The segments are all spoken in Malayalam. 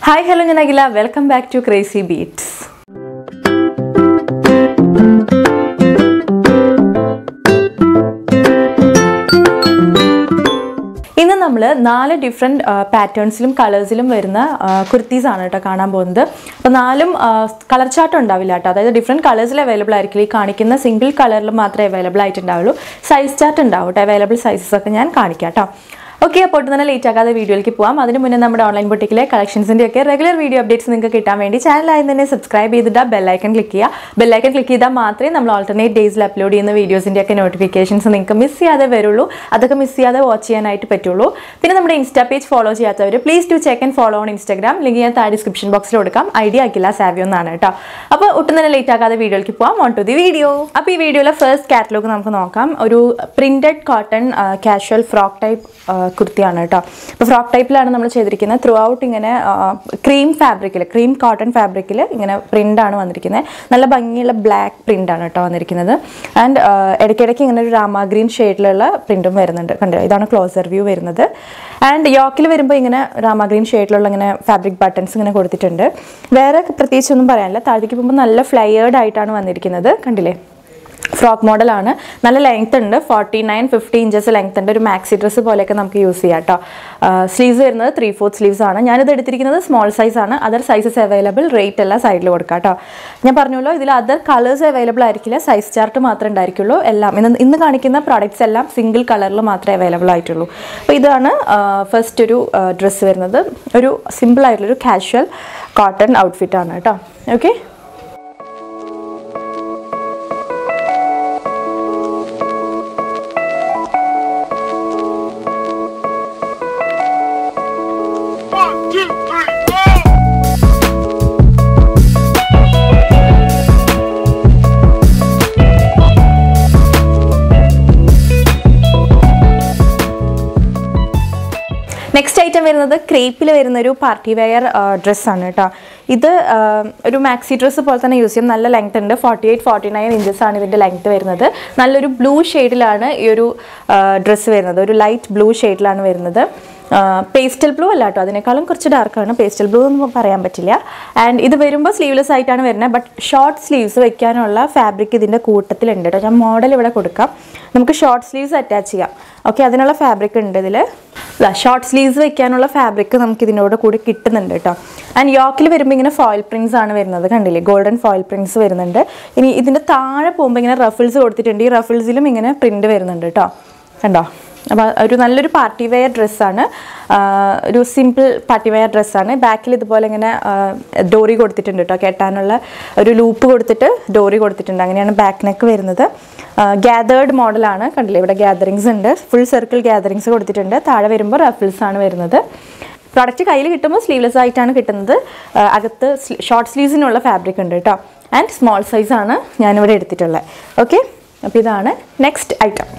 ഹായ് ഹലോ ഞാൻ Akhila welcome back to crazy beats ഇന്ന് നമ്മൾ നാല് ഡിഫറെൻറ്റ് പാറ്റേൺസിലും കളേഴ്സിലും വരുന്ന കുർത്തീസ് ആണ് കേട്ടോ കാണാൻ പോകുന്നത് അപ്പോൾ നാലും കളർ ചാർട്ട് ഉണ്ടാവില്ല കേട്ടോ അതായത് ഡിഫറെൻറ്റ് കളേഴ്സിൽ അവൈലബിൾ ആയിരിക്കില്ല ഈ കാണിക്കുന്ന സിംഗിൾ കളറിൽ മാത്രമേ അവൈലബിൾ ആയിട്ടുണ്ടാവുള്ളൂ സൈസ് ചാർട്ട് ഉണ്ടാവും കേട്ടോ അവൈലബിൾ സൈസസ് ഒക്കെ ഞാൻ കാണിക്കാം കേട്ടോ ഓക്കെ അപ്പോൾ ഒട്ടും തന്നെ ലേറ്റ് ആക്കാതെ വീഡിയോയിലേക്ക് പോകാം അതിന് മുന്നേ നമ്മുടെ ഓൺലൈൻ ബൊട്ടിക്കിലെ കളക്ഷൻസിൻ്റെ ഒക്കെ റെഗുലർ വീഡിയോ അപ്ഡേറ്റ്സ് നിങ്ങൾക്ക് കിട്ടാൻ വേണ്ടി ചാനലായി തന്നെ സബ്സ്ക്രൈബ് ചെയ്തിട്ട് ബെല്ലൈക്കൺ ക്ലിക്ക് ചെയ്യുക ബെല്ലൈക്കൺ ക്ലിക്ക് ചെയ്താൽ മാത്രമേ നമ്മൾ ഓൾട്ടർനേറ്റ് ഡേയ്സിൽ അപ്ലോഡ് ചെയ്യുന്ന വീഡിയോസിൻ്റെ ഒക്കെ നോട്ടിഫിക്കേഷൻസ് നിങ്ങൾക്ക് മിസ് ചെയ്യാതെ വരുള്ളൂ അതൊക്കെ മിസ് ചെയ്യാതെ വാച്ച് ചെയ്യാനായിട്ട് പറ്റുള്ളൂ പിന്നെ നമ്മുടെ ഇൻസ്റ്റാ പേജ് ഫോളോ ചെയ്യാത്തവർ please to check and follow on Instagram link ഞാൻ താഴെ ഡിസ്ക്രിപ്ഷൻ ബോക്സിൽ കൊടുക്കാം ഐഡിയ ആക്കില്ല സാവിയോ എന്നാണ് കേട്ടോ അപ്പോൾ ഒട്ടും തന്നെ ലേറ്റ് ആക്കാതെ വീഡിയോയിലേക്ക് പോകാം ഓൺ ടു ദി വീഡിയോ അപ്പോൾ ഈ വീഡിയോയിലെ ഫസ്റ്റ് കാറ്റലോഗ് നമുക്ക് നോക്കാം ഒരു printed cotton casual frock type കുർത്തിയാണ് കേട്ടോ അപ്പോൾ ഫ്രോക്ക് ടൈപ്പിലാണ് നമ്മൾ ചെയ്തിരിക്കുന്നത് ത്രൂ ഔട്ട് ഇങ്ങനെ ക്രീം ഫാബ്രിക്കിൽ ക്രീം കോട്ടൺ ഫാബ്രിക്കിൽ ഇങ്ങനെ പ്രിൻ്റ് ആണ് വന്നിരിക്കുന്നത് നല്ല ഭംഗിയുള്ള ബ്ലാക്ക് പ്രിൻ്റ് ആണ് കേട്ടോ വന്നിരിക്കുന്നത് ആൻഡ് ഇടയ്ക്കിടയ്ക്ക് ഇങ്ങനെ ഒരു രാമ ഗ്രീൻ ഷെയ്ഡിലുള്ള പ്രിൻറ്റും വരുന്നുണ്ട് കണ്ടോ ഇതാണ് ക്ലോസർ വ്യൂ വരുന്നത് ആൻഡ് യോക്കിൽ വരുമ്പോൾ ഇങ്ങനെ രാമ ഗ്രീൻ ഷെയ്ഡിലുള്ള ഇങ്ങനെ ഫാബ്രിക് ബട്ടൺസ് ഇങ്ങനെ കൊടുത്തിട്ടുണ്ട് വേറെ പ്രത്യേകിച്ചൊന്നും പറയാനില്ല താഴേക്ക് പോകുമ്പോൾ നല്ല ഫ്ലയേർഡ് ആയിട്ടാണ് വന്നിരിക്കുന്നത് കണ്ടില്ലേ ഫ്രോക്ക് മോഡലാണ് നല്ല ലെങ്ത് ഉണ്ട് forty nine fifty inches length ഉണ്ട് ഒരു മാക്സി ഡ്രസ്സ് പോലെയൊക്കെ നമുക്ക് യൂസ് ചെയ്യാം കേട്ടോ സ്ലീവ്സ് വരുന്നത് ത്രീ ഫോർത്ത് സ്ലീവ്സ് ആണ് ഞാനിത് എടുത്തിരിക്കുന്നത് സ്മോൾ സൈസ് ആണ് അതർ സൈസസ് അവൈലബിൾ റേറ്റ് എല്ലാം സൈഡിൽ കൊടുക്കാം കേട്ടോ ഞാൻ പറഞ്ഞല്ലോ ഇതിൽ അതർ കളേഴ്സ് അവൈലബിൾ ആയിരിക്കില്ല സൈസ് ചാർട്ട് മാത്രമേ ഉണ്ടായിരിക്കുള്ളൂ എല്ലാം ഇന്ന് ഇന്ന് കാണിക്കുന്ന പ്രോഡക്റ്റ്സ് എല്ലാം സിംഗിൾ കളറിൽ മാത്രമേ അവൈലബിൾ ആയിട്ടുള്ളൂ അപ്പോൾ ഇതാണ് ഫസ്റ്റ് ഒരു ഡ്രസ്സ് വരുന്നത് ഒരു സിമ്പിൾ ആയിട്ടുള്ളൊരു കാഷ്വൽ കോട്ടൺ ഔട്ട്ഫിറ്റ് ആണ് കേട്ടോ okay One, two, three, go! Next item വരുന്നത് ക്രേപ്പിൽ വരുന്ന ഒരു പാർട്ടി വെയർ ഡ്രസ്സാണ് കേട്ടോ ഇത് ആ, ഒരു മാക്സി ഡ്രസ്സ് പോലെ തന്നെ യൂസ് ചെയ്യും നല്ല ലെങ്ത് ഉണ്ട് forty eight forty nine inches ആണ് ഇതിൻ്റെ ലെങ്ത് വരുന്നത് നല്ലൊരു ബ്ലൂ ഷെയ്ഡിലാണ് ഈ ഒരു ഡ്രസ്സ് വരുന്നത് ഒരു ലൈറ്റ് ബ്ലൂ ഷെയ്ഡിലാണ് വരുന്നത് പേസ്റ്റൽ ബ്ലൂ അല്ല കേട്ടോ അതിനേക്കാളും കുറച്ച് ഡാർക്കാണ് പേസ്റ്റൽ ബ്ലൂ എന്ന് പറയാൻ പറ്റില്ല ആൻഡ് ഇത് വരുമ്പോൾ സ്ലീവ്ലെസ് ആയിട്ടാണ് വരുന്നത് ബട്ട് ഷോർട്ട് സ്ലീവ്സ് വെക്കാനുള്ള ഫാബ്രിക് ഇതിൻ്റെ കൂട്ടത്തിലുണ്ട് കേട്ടോ ഞാൻ മോഡൽ ഇവിടെ കൊടുക്കാം നമുക്ക് ഷോർട്ട് സ്ലീവ്സ് അറ്റാച്ച് ചെയ്യാം ഓക്കെ അതിനുള്ള ഫാബ്രിക് ഉണ്ട് ഇതിൽ ഷോർട്ട് സ്ലീവ്സ് വെക്കാനുള്ള ഫാബ്രിക് നമുക്ക് ഇതിനോട് കൂടി കിട്ടുന്നുണ്ട് കേട്ടോ ആൻഡ് യോക്കിൽ വരുമ്പോൾ ഇങ്ങനെ ഫോയിൽ പ്രിൻസ് ആണ് വരുന്നത് കണ്ടില്ലേ ഗോൾഡൻ ഫോയിൽ പ്രിൻസ് വരുന്നുണ്ട് ഇനി ഇതിൻ്റെ താഴെ പോകുമ്പോൾ ഇങ്ങനെ റഫിൾസ് കൊടുത്തിട്ടുണ്ട് ഈ റഫിൾസിലും ഇങ്ങനെ പ്രിൻ്റ് വരുന്നുണ്ട് കേട്ടോ കണ്ടോ അപ്പോൾ ഒരു നല്ലൊരു പാർട്ടി വെയർ ഡ്രസ്സാണ് ഒരു സിമ്പിൾ പാർട്ടി വെയർ ഡ്രസ്സാണ് ബാക്കിൽ ഇതുപോലെ ഇങ്ങനെ ഡോറി കൊടുത്തിട്ടുണ്ട് കേട്ടോ കെട്ടാനുള്ള ഒരു ലൂപ്പ് കൊടുത്തിട്ട് ഡോറി കൊടുത്തിട്ടുണ്ട് അങ്ങനെയാണ് ബാക്ക് നെക്ക് വരുന്നത് ഗ്യാതേർഡ് മോഡലാണ് കണ്ടില്ലേ ഇവിടെ ഗ്യാതറിങ്സ് ഉണ്ട് ഫുൾ സർക്കിൾ ഗ്യാതറിങ്സ് കൊടുത്തിട്ടുണ്ട് താഴെ വരുമ്പോൾ റഫിൾസ് ആണ് വരുന്നത് പ്രൊഡക്റ്റ് കയ്യിൽ കിട്ടുമ്പോൾ സ്ലീവ്ലെസ് ആയിട്ടാണ് കിട്ടുന്നത് ആ, അകത്ത് ഷോർട്ട് സ്ലീവ്സിനുള്ള ഫാബ്രിക് ഉണ്ട് കേട്ടോ ആൻഡ് സ്മോൾ സൈസാണ് ഞാനിവിടെ എടുത്തിട്ടുള്ളത് ഓക്കെ അപ്പോൾ ഇതാണ് നെക്സ്റ്റ് ഐറ്റം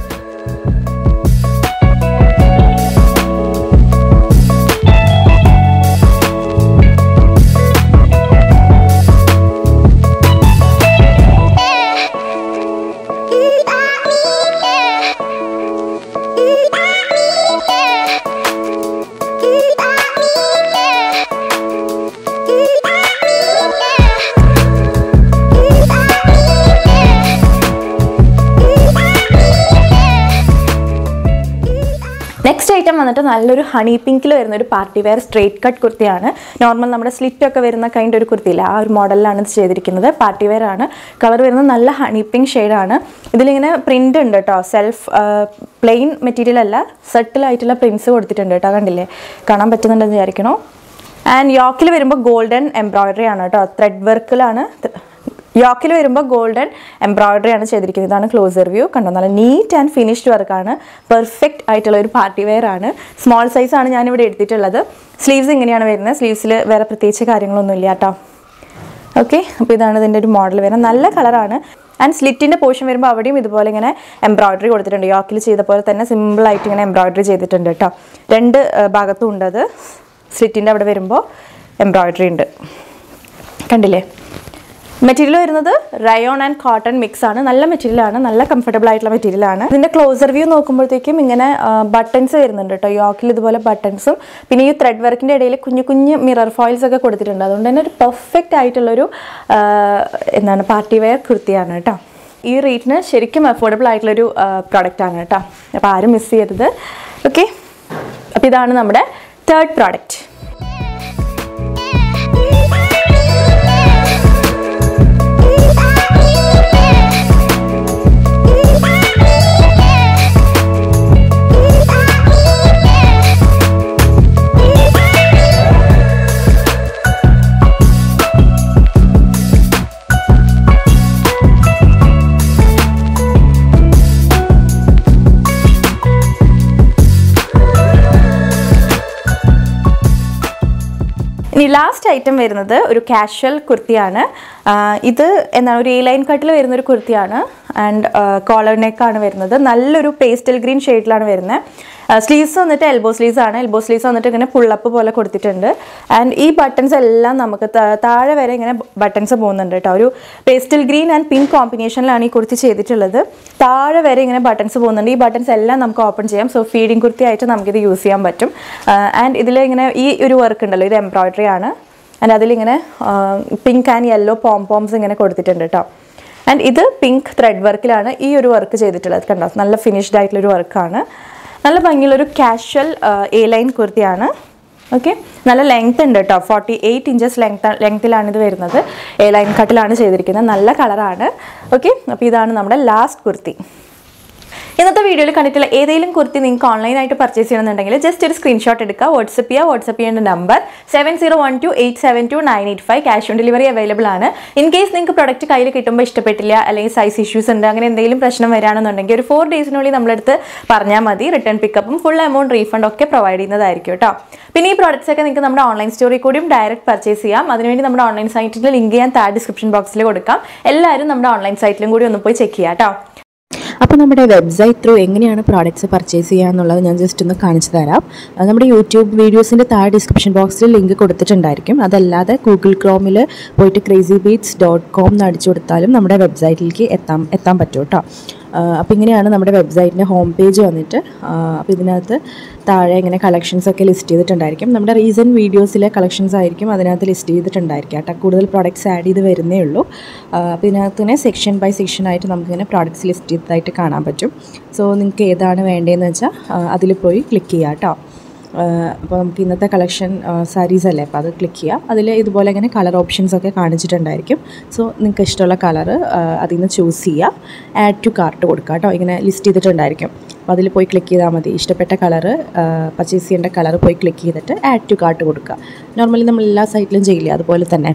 നെക്സ്റ്റ് ഐറ്റം വന്നിട്ട് നല്ലൊരു ഹണി പിങ്കിൽ വരുന്ന ഒരു പാർട്ടി വെയർ സ്ട്രേറ്റ് കട്ട് കുർത്തിയാണ് നോർമൽ നമ്മുടെ സ്ലിറ്റ് ഒക്കെ വരുന്ന കൈൻഡ് ഒരു കുർത്തിയില്ല ആ ഒരു മോഡലിലാണ് ഇത് ചെയ്തിരിക്കുന്നത് പാർട്ടി വെയർ ആണ് കളർ വരുന്നത് നല്ല ഹണി പിങ്ക് ഷെയ്ഡാണ് ഇതിലിങ്ങനെ പ്രിൻ്റ് ഉണ്ട് കേട്ടോ സെൽഫ് പ്ലെയിൻ മെറ്റീരിയൽ അല്ല സെട്ടിൽ ആയിട്ടുള്ള പ്രിൻസ് കൊടുത്തിട്ടുണ്ട് കേട്ടോ കണ്ടില്ലേ കാണാൻ പറ്റുന്നുണ്ടെന്ന് വിചാരിക്കണോ ആൻഡ് യോക്കിൽ വരുമ്പോൾ ഗോൾഡൻ എംബ്രോയിഡറി ആണ് കേട്ടോ ത്രെഡ് വർക്കിലാണ് യോക്കിൽ വരുമ്പോൾ ഗോൾഡൻ എംബ്രോയിഡറി ആണ് ചെയ്തിരിക്കുന്നത് ഇതാണ് ക്ലോസർ വ്യൂ കണ്ടോ നല്ല നീറ്റ് ആൻഡ് ഫിനിഷ്ഡ് വർക്കാണ് പെർഫെക്റ്റ് ആയിട്ടുള്ള ഒരു പാർട്ടി വെയർ ആണ് സ്മോൾ സൈസ് ആണ് ഞാനിവിടെ എടുത്തിട്ടുള്ളത് സ്ലീവ്സ് ഇങ്ങനെയാണ് വരുന്നത് സ്ലീവ്സിൽ വേറെ പ്രത്യേകിച്ച് കാര്യങ്ങളൊന്നും ഇല്ല കേട്ടോ ഓക്കെ അപ്പോൾ ഇതാണ് ഇതിൻ്റെ ഒരു മോഡൽ വരുന്നത് നല്ല കളറാണ് ആൻഡ് സ്ലിറ്റിൻ്റെ പോർഷൻ വരുമ്പോൾ അവിടെയും ഇതുപോലെ ഇങ്ങനെ എംബ്രോയിഡറി കൊടുത്തിട്ടുണ്ട് യോക്കിൽ ചെയ്ത പോലെ തന്നെ സിമ്പിളായിട്ട് ഇങ്ങനെ എംബ്രോയിഡറി ചെയ്തിട്ടുണ്ട് കേട്ടോ രണ്ട് ആ, ഭാഗത്തും ഉണ്ട് അത് സ്ലിറ്റിൻ്റെ അവിടെ വരുമ്പോൾ എംബ്രോയിഡറി ഉണ്ട് കണ്ടില്ലേ മെറ്റീരിയൽ വരുന്നത് റയോൺ ആൻഡ് കോട്ടൺ മിക്സ് ആണ് നല്ല മെറ്റീരിയൽ ആണ് നല്ല കംഫർട്ടബിൾ ആയിട്ടുള്ള മെറ്റീരിയൽ ആണ് ഇതിന്റെ ക്ലോസർ വ്യൂ നോക്കുമ്പോഴത്തേക്കും ഇങ്ങനെ ബട്ടൺസ് വരുന്നുണ്ട് കേട്ടോ യോക്കിൽ ഇതുപോലെ ബട്ടൺസും പിന്നെ ഈ ത്രെഡ് വർക്കിന്റെ ഇടയിൽ കുഞ്ഞു കുഞ്ഞു മിറർ ഫോയിൽസ് ഒക്കെ കൊടുത്തിട്ടുണ്ട് അതുകൊണ്ട് തന്നെ ഒരു പെർഫെക്റ്റ് ആയിട്ടുള്ളൊരു ആ, എന്താണ് പാർട്ടി വെയർ കുർത്തിയാണ് കേട്ടോ ഈ റേറ്റിന് ശരിക്കും അഫോർഡബിൾ ആയിട്ടുള്ളൊരു പ്രോഡക്റ്റ് ആണ് കേട്ടോ അപ്പോൾ ആരും മിസ് ചെയ്യരുത് ഓക്കെ അപ്പോൾ ഇതാണ് നമ്മുടെ തേർഡ് പ്രോഡക്റ്റ് ഇനി ലാസ്റ്റ് ഐറ്റം വരുന്നത് ഒരു കാഷ്വൽ കുർത്തിയാണ് ആ, ഇത് എന്താണ് ഒരു എ ലൈൻ കട്ടിൽ വരുന്ന ഒരു കുർത്തിയാണ് ആൻഡ് കോളർ നെക്കാണ് വരുന്നത് നല്ലൊരു പേസ്റ്റൽ ഗ്രീൻ ഷെയ്ഡിലാണ് വരുന്നത് സ്ലീവ്സ് വന്നിട്ട് എൽബോ സ്ലീവ്സ് ആണ് എൽബോ സ്ലീവ്സ് വന്നിട്ട് ഇങ്ങനെ പുള്ളപ്പ് പോലെ കൊടുത്തിട്ടുണ്ട് ആൻഡ് ഈ ബട്ടൺസ് എല്ലാം നമുക്ക് താ- താഴെ വരെ ഇങ്ങനെ ബട്ടൺസ് പോകുന്നുണ്ട് കേട്ടോ ഒരു പേസ്റ്റൽ ഗ്രീൻ ആൻഡ് പിങ്ക് കോമ്പിനേഷനിലാണ് ഈ കുർത്തി ചെയ്തിട്ടുള്ളത് താഴെ വരെ ഇങ്ങനെ ബട്ടൺസ് പോകുന്നുണ്ട് ഈ ബട്ടൺസ് എല്ലാം നമുക്ക് ഓപ്പൺ ചെയ്യാം സോ ഫീഡിങ് കുർത്തി ആയിട്ട് നമുക്കിത് യൂസ് ചെയ്യാൻ പറ്റും ആൻഡ് ഇതിൽ ഇങ്ങനെ ഈ ഒരു വർക്ക് ഉണ്ടല്ലോ ഇത് എംബ്രോയിഡറി ആണ് ആൻഡ് അതിലിങ്ങനെ pink and yellow pom poms ഇങ്ങനെ കൊടുത്തിട്ടുണ്ട് കേട്ടോ ആൻഡ് ഇത് പിങ്ക് ത്രെഡ് വർക്കിലാണ് ഈ ഒരു വർക്ക് ചെയ്തിട്ടുള്ളത് കണ്ടോ നല്ല ഫിനിഷ്ഡ് ആയിട്ടുള്ളൊരു വർക്കാണ് നല്ല ഭംഗിയുള്ളൊരു കാഷ്വൽ എ ലൈൻ കുർത്തിയാണ് ഓക്കെ നല്ല ലെങ്ത് ഉണ്ട് കേട്ടോ ഫോർട്ടി എയ്റ്റ് ഇഞ്ചസ് ലെങ്ത് ലെങ്ത്തിലാണ് ഇത് വരുന്നത് എ ലൈൻ കട്ടിലാണ് ചെയ്തിരിക്കുന്നത് നല്ല കളറാണ് ഓക്കെ അപ്പോൾ ഇതാണ് നമ്മുടെ ലാസ്റ്റ് കുർത്തി ഇന്നത്തെ വീഡിയോയിൽ കണ്ടിട്ടുള്ള ഏതെങ്കിലും കുർത്തി നിങ്ങൾക്ക് ഓൺലൈനായിട്ട് പർച്ചേസ് ചെയ്യണമെന്നുണ്ടെങ്കിൽ ജസ്റ്റ് ഒരു സ്ക്രീൻഷോട്ട് എടുക്കുക വാട്സപ്പ് ചെയ്യുക വാട്സപ്പ് ചെയ്യേണ്ട number seven zero one two eight seven two nine eight five cash on delivery available ആണ് ഇൻ കേസ് നിങ്ങൾക്ക് പ്രൊഡക്റ്റ് കയ്യിൽ കിട്ടുമ്പോൾ ഇഷ്ടപ്പെട്ടില്ല അല്ലെങ്കിൽ സൈസ് ഇഷ്യൂസ് ഉണ്ട് അങ്ങനെ എന്തെങ്കിലും പ്രശ്നം വരികയാണെന്നുണ്ടെങ്കിൽ ഒരു ഫോർ ഡേയ്സിനുള്ളിൽ നമ്മളെടുത്ത് പറഞ്ഞാൽ മതി റിട്ടേൺ പിക്കപ്പും ഫുൾ എമൗണ്ട് റീഫണ്ട് ഒക്കെ പ്രൊവൈഡ് ചെയ്യുന്നതായിരിക്കും കേട്ടോ പിന്നെ ഈ പ്രോഡക്റ്റ്സ് ഒക്കെ നിങ്ങൾക്ക് നമ്മുടെ ഓൺലൈൻ സ്റ്റോറിൽ കൂടിയും ഡയറക്റ്റ് പർച്ചേസ് ചെയ്യാം അതിനുവേണ്ടി നമ്മുടെ ഓൺലൈൻ സൈറ്റിൻ്റെ ലിങ്ക് ഞാൻ താഴെ ഡിസ്ക്രിപ്ഷൻ ബോക്സിൽ കൊടുക്കാം എല്ലാവരും നമ്മുടെ ഓൺലൈൻ സൈറ്റിലും കൂടി ഒന്ന് പോയി ചെക്ക് ചെയ്യാം കേട്ടോ അപ്പോൾ നമ്മുടെ വെബ്സൈറ്റ് ത്രൂ എങ്ങനെയാണ് പ്രോഡക്റ്റ്സ് പർച്ചേസ് ചെയ്യുക എന്നുള്ളത് ഞാൻ ജസ്റ്റ് ഒന്ന് കാണിച്ചു തരാം അത് നമ്മുടെ യൂട്യൂബ് വീഡിയോസിൻ്റെ താഴെ ഡിസ്ക്രിപ്ഷൻ ബോക്സിൽ ലിങ്ക് കൊടുത്തിട്ടുണ്ടായിരിക്കും അതല്ലാതെ ഗൂഗിൾ ക്രോമിൽ പോയിട്ട് ക്രേസി ബീറ്റ്സ് ഡോട്ട് കോം എന്ന് അടിച്ചു കൊടുത്താലും നമ്മുടെ വെബ്സൈറ്റിലേക്ക് എത്താൻ എത്താൻ പറ്റും കേട്ടോ അപ്പോൾ ഇങ്ങനെയാണ് നമ്മുടെ വെബ്സൈറ്റിൻ്റെ ഹോം പേജ് വന്നിട്ട് അപ്പോൾ ഇതിനകത്ത് താഴെ ഇങ്ങനെ കളക്ഷൻസ് ഒക്കെ ലിസ്റ്റ് ചെയ്തിട്ടുണ്ടായിരിക്കും നമ്മുടെ റീസെൻറ്റ് വീഡിയോസിലെ കളക്ഷൻസ് ആയിരിക്കും അതിനകത്ത് ലിസ്റ്റ് ചെയ്തിട്ടുണ്ടായിരിക്കും കേട്ടോ കൂടുതൽ പ്രോഡക്റ്റ്സ് ആഡ് ചെയ്ത് വരുന്നേ ഉള്ളൂ അപ്പോൾ ഇതിനകത്ത് തന്നെ സെക്ഷൻ ബൈ സെക്ഷൻ ആയിട്ട് നമുക്കിങ്ങനെ പ്രോഡക്റ്റ്സ് ലിസ്റ്റ് ചെയ്തതായിട്ട് കാണാൻ പറ്റും സോ നിങ്ങൾക്ക് ഏതാണ് വേണ്ടതെന്ന് വെച്ചാൽ അതിൽ പോയി ക്ലിക്ക് ചെയ്യാം കേട്ടോ അപ്പോൾ നമുക്ക് ഇന്നത്തെ കളക്ഷൻ സാരീസ് അല്ലേ അപ്പോൾ അത് ക്ലിക്ക് ചെയ്യുക അതിൽ ഇതുപോലെ ഇങ്ങനെ കളർ ഓപ്ഷൻസ് ഒക്കെ കാണിച്ചിട്ടുണ്ടായിരിക്കും സോ നിങ്ങൾക്ക് ഇഷ്ടമുള്ള കളർ അതിൽ നിന്ന് ചൂസ് ചെയ്യുക ആഡ് ടു കാർട്ട് കൊടുക്കുക കേട്ടോ ഇങ്ങനെ ലിസ്റ്റ് ചെയ്തിട്ടുണ്ടായിരിക്കും അപ്പോൾ അതിൽ പോയി ക്ലിക്ക് ചെയ്താൽ മതി ഇഷ്ടപ്പെട്ട കളറ് പർച്ചേസ് ചെയ്യേണ്ട കളർ പോയി ക്ലിക്ക് ചെയ്തിട്ട് ആഡ് ടു കാർട്ട് കൊടുക്കുക നോർമലി നമ്മൾ എല്ലാ സൈറ്റിലും ചെയ്യില്ലേ അതുപോലെ തന്നെ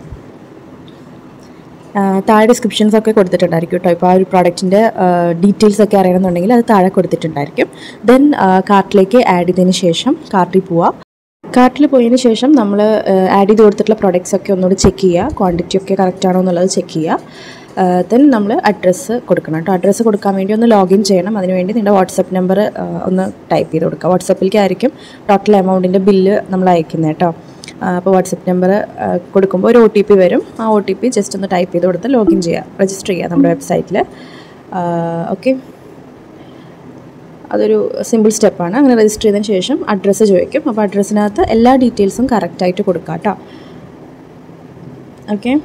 ആ, താഴെ ഡിസ്ക്രിപ്ഷൻസ് ഒക്കെ കൊടുത്തിട്ടുണ്ടായിരിക്കും കേട്ടോ ഇപ്പോൾ ആ ഒരു പ്രോഡക്റ്റിൻ്റെ ഡീറ്റെയിൽസ് ഒക്കെ അറിയണമെന്നുണ്ടെങ്കിൽ അത് താഴെ കൊടുത്തിട്ടുണ്ടായിരിക്കും ദെൻ കാർട്ടിലേക്ക് ആഡ് ചെയ്തതിന് ശേഷം കാർട്ടിൽ പോവുക കാർട്ടിൽ പോയതിന് ശേഷം നമ്മൾ ആഡ് ചെയ്ത് കൊടുത്തിട്ടുള്ള പ്രോഡക്റ്റ്സ് ഒക്കെ ഒന്നുകൂടി ചെക്ക് ചെയ്യുക ക്വാണ്ടിറ്റി ഒക്കെ കറക്റ്റ് ആണോ എന്നുള്ളത് ചെക്ക് ചെയ്യുക ദെൻ നമ്മൾ അഡ്രസ്സ് കൊടുക്കണം കേട്ടോ അഡ്രസ്സ് കൊടുക്കാൻ വേണ്ടി ഒന്ന് ലോഗിൻ ചെയ്യണം അതിനുവേണ്ടി നിങ്ങളുടെ വാട്സപ്പ് നമ്പർ ഒന്ന് ടൈപ്പ് ചെയ്ത് കൊടുക്കുക വാട്സപ്പിലേക്കായിരിക്കും ടോട്ടൽ എമൗണ്ടിൻ്റെ ബില്ല് നമ്മൾ അയക്കുന്നത് കേട്ടോ അപ്പോൾ വാട്സപ്പ് നമ്പർ കൊടുക്കുമ്പോൾ ഒരു ഒ ടി പി വരും ആ ഒ ടി പി ജസ്റ്റ് ഒന്ന് ടൈപ്പ് ചെയ്ത് കൊടുത്ത് ലോഗിൻ ചെയ്യുക രജിസ്റ്റർ ചെയ്യുക നമ്മുടെ വെബ്സൈറ്റിൽ ഓക്കെ അതൊരു സിമ്പിൾ സ്റ്റെപ്പാണ് അങ്ങനെ രജിസ്റ്റർ ചെയ്തതിന് ശേഷം അഡ്രസ്സ് ചോദിക്കും അപ്പോൾ അഡ്രസ്സിനകത്ത് എല്ലാ ഡീറ്റെയിൽസും കറക്റ്റായിട്ട് കൊടുക്കുക കേട്ടോ ഓക്കെ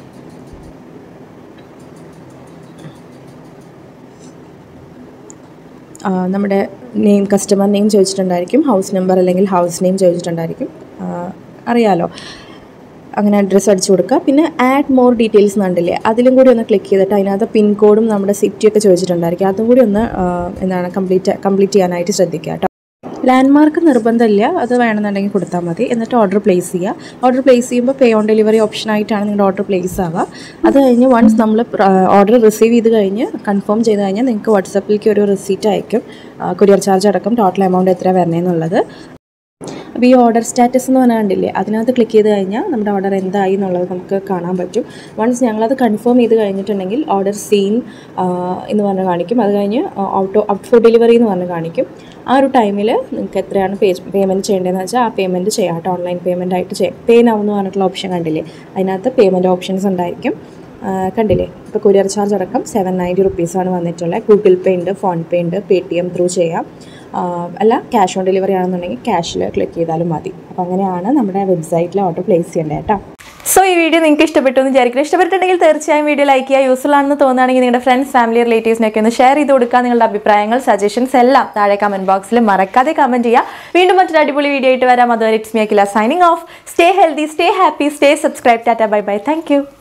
ആ, നമ്മുടെ നെയിം കസ്റ്റമർ നെയിം ചോദിച്ചിട്ടുണ്ടായിരിക്കും ഹൗസ് നമ്പർ അല്ലെങ്കിൽ ഹൗസ് നെയിം ചോദിച്ചിട്ടുണ്ടായിരിക്കും ആ, അറിയാലോ അങ്ങനെ അഡ്രസ്സ് അടിച്ചു കൊടുക്കുക പിന്നെ ആഡ് മോർ ഡീറ്റെയിൽസ് എന്നുണ്ടല്ലേ അതിലും കൂടി ഒന്ന് ക്ലിക്ക് ചെയ്തിട്ട് അതിനകത്ത് പിൻകോഡും നമ്മുടെ സിറ്റിയൊക്കെ ചോദിച്ചിട്ടുണ്ടായിരിക്കും അതും കൂടി ഒന്ന് ആ, എന്താണ് കംപ്ലീറ്റ് കംപ്ലീറ്റ് ചെയ്യാനായിട്ട് ശ്രദ്ധിക്കുക കേട്ടോ ലാൻഡ്മാർക്ക് നിർബന്ധമില്ല അത് വേണമെന്നുണ്ടെങ്കിൽ കൊടുത്താൽ മതി എന്നിട്ട് ഓർഡർ പ്ലേസ് ചെയ്യുക ഓർഡർ പ്ലേസ് ചെയ്യുമ്പോൾ പേ ഓൺ ഡെലിവറി ഓപ്ഷൻ ആയിട്ടാണ് നിങ്ങളുടെ ഓർഡർ പ്ലേസ് ആവുക അത് കഴിഞ്ഞ് വൺസ് നമ്മൾ ഓർഡർ റിസീവ് ചെയ്ത് കഴിഞ്ഞ് കൺഫേം ചെയ്ത് കഴിഞ്ഞാൽ നിങ്ങൾക്ക് വാട്സപ്പിലേക്ക് ഒരു റിസീറ്റ് അയക്കും കൊറിയർ ചാർജ് അടക്കം ടോട്ടൽ എമൗണ്ട് എത്ര വരണേന്നുള്ളത് അപ്പോൾ ഈ ഓർഡർ സ്റ്റാറ്റസ് എന്ന് പറഞ്ഞാൽ കണ്ടില്ലേ അതിനകത്ത് ക്ലിക്ക് ചെയ്ത് കഴിഞ്ഞാൽ നമ്മുടെ ഓർഡർ എന്തായി എന്നുള്ളത് നമുക്ക് കാണാൻ പറ്റും വൺസ് ഞങ്ങളത് കൺഫേം ചെയ്ത് കഴിഞ്ഞിട്ടുണ്ടെങ്കിൽ ഓർഡർ സീൻ എന്ന് പറഞ്ഞ് കാണിക്കും അത് കഴിഞ്ഞ് ഔട്ട് ഔട്ട് ഫോർ ഡെലിവറി എന്ന് പറഞ്ഞ് കാണിക്കും ആ ഒരു ടൈമിൽ നിങ്ങൾക്ക് എത്രയാണ് പേ പേയ്മെൻറ്റ് ചെയ്യേണ്ടതെന്ന് വെച്ചാൽ ആ പേയ്മെൻറ്റ് ചെയ്യാം കേട്ടോ ഓൺലൈൻ പേയ്മെൻ്റ് ആയിട്ട് ചെയ്യാം പേ നൗ എന്ന് പറഞ്ഞിട്ടുള്ള ഓപ്ഷൻ കണ്ടില്ലേ അതിനകത്ത് പേയ്മെൻറ്റ് ഓപ്ഷൻസ് ഉണ്ടായിരിക്കും ആ, കണ്ടില്ലേ ഇപ്പോൾ കൊറിയർ ചാർജ് അടക്കം സെവൻ നയൻറ്റി റുപ്പീസാണ് വന്നിട്ടുള്ളത് ഗൂഗിൾ പേ ഉണ്ട് ഫോൺ പേ ഉണ്ട് പേ ടി എം ത്രൂ ചെയ്യാം ആ, അല്ല ക്യാഷ് ഓൺ ഡെലിവറി ആണെന്നുണ്ടെങ്കിൽ ക്യാഷിൽ ക്ലിക്ക് ചെയ്താലും മതി അപ്പോൾ അങ്ങനെയാണ് നമ്മുടെ വെബ്സൈറ്റിൽ ഓർഡർ പ്ലേസ് ചെയ്യേണ്ടത് കേട്ടോ സോ ഈ വീഡിയോ നിങ്ങൾക്ക് ഇഷ്ടപ്പെട്ടു എന്ന് വിചാരിക്കുന്നു ഇഷ്ടപ്പെട്ടിട്ടുണ്ടെങ്കിൽ തീർച്ചയായും വീഡിയോ ലൈക്ക് ചെയ്യുക യൂസ്ഫുൾ ആണെന്ന് തോന്നുകയാണെങ്കിൽ നിങ്ങളുടെ ഫ്രണ്ട്സ് ഫാമിലി റിലേറ്റീവ്സിനൊക്കെ ഒന്ന് ഷെയർ ചെയ്ത് കൊടുക്കുക നിങ്ങളുടെ അഭിപ്രായങ്ങൾ സജഷൻസ് എല്ലാം താഴെ കമന്റ് ബോക്സിൽ മറക്കാതെ കമന്റ് ചെയ്യുക വീണ്ടും മറ്റൊരു അടിപൊളി വീഡിയോ ആയിട്ട് വരാം അതുവരെ it's me Akhila signing off stay healthy stay happy stay subscribe tata bye bye thank U